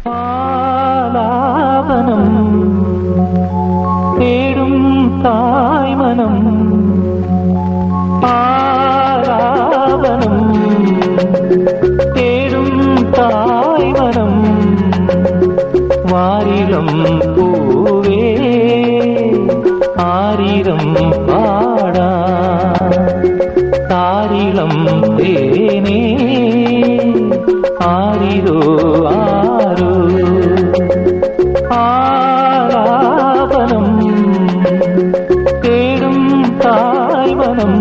ஆலாபனம் தேடும் தாய்மனம் ஆலாபனம் தேடும் தாய்மனம் வாரிலம் பூவே ஆரிரம் பாடா தாரிலம் தேனே ஆரிரோ ஆரோ ஆலாபனம் தேடும் தாய்மனம்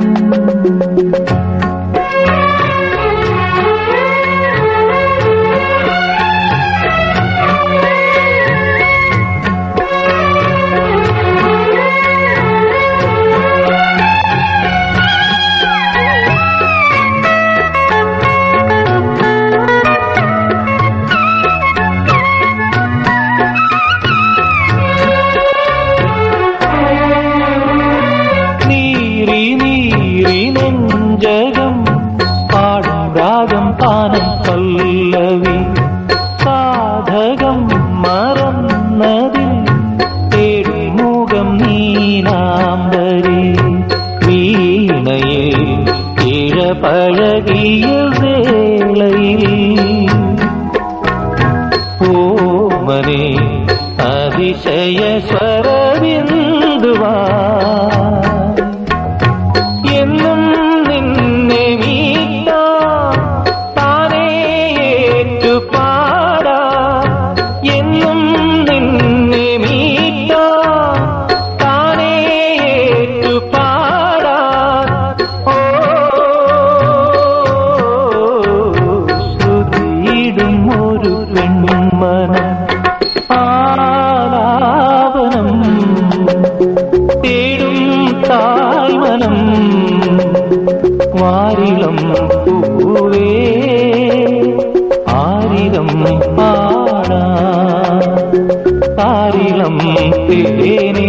நீரி நீரி நெஞ்சகம் பாடும் ராகம் பானம் பல்லவி சாதகம் மறந்ததில் தேடும் முகம் நீலாம்பரி வீணையே இழ பழகிய வேளையில் ஓமனே அதிசய ஸ்வரபிந்துவா என்னும் நின்னை மீட்டா தானே ஏற்று பாடா என்னும் நின்னை மீட்டா தானே ஏற்று பாடா ஓ சுதியிடும் ஒரு பெண்மனம் ஆலாபனம் தேடும் தாய்மனம் வாரிலம் பூவே ஆரிரம் பாடா தாரிலம் தேனே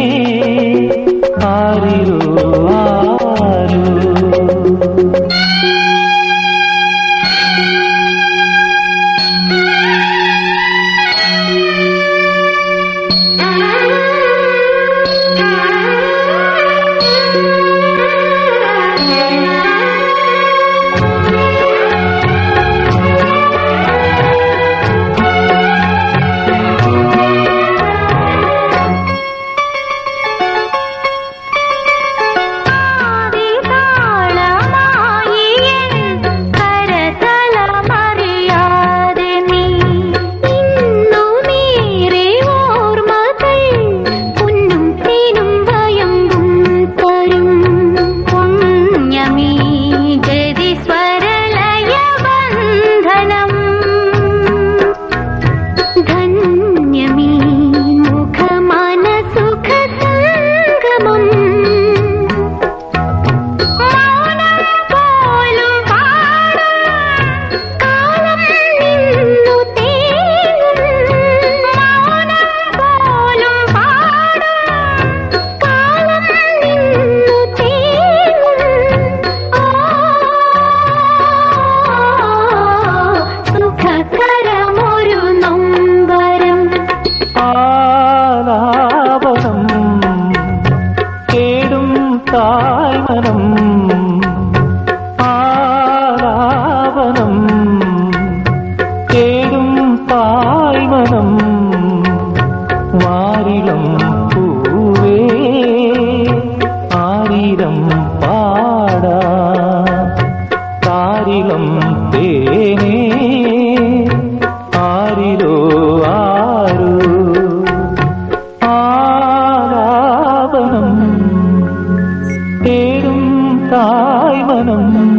ஆரிரோ ஆரோ കരതലമറിയാതെ നീ ഇന്നു നീരെ ഓർമ്മകൾ പൊന്നും തേനും വയമ്പും തരും പുണ്യമീ ഗതി സ്വരലയ ബന്ധനം ധന്യമീ മുഖമന സുഖ സംഗമം മൗനം പോലും പാടും കാലം നിന്നു തേങ്ങും മൗനം പോലും പാടും കാലം നിന്നു തേങ്ങും സുഖകരമൊരു നൊമ്പരം ആലാപനം കേടും തായ്മനം ആലാപനം കേടും തായ്മനം വാരിളം പൂവേ ആരിരം പാടാ താരിളം തേനേ ആരിരോ ആരോ ആലാപനം തേടും തായ്മനം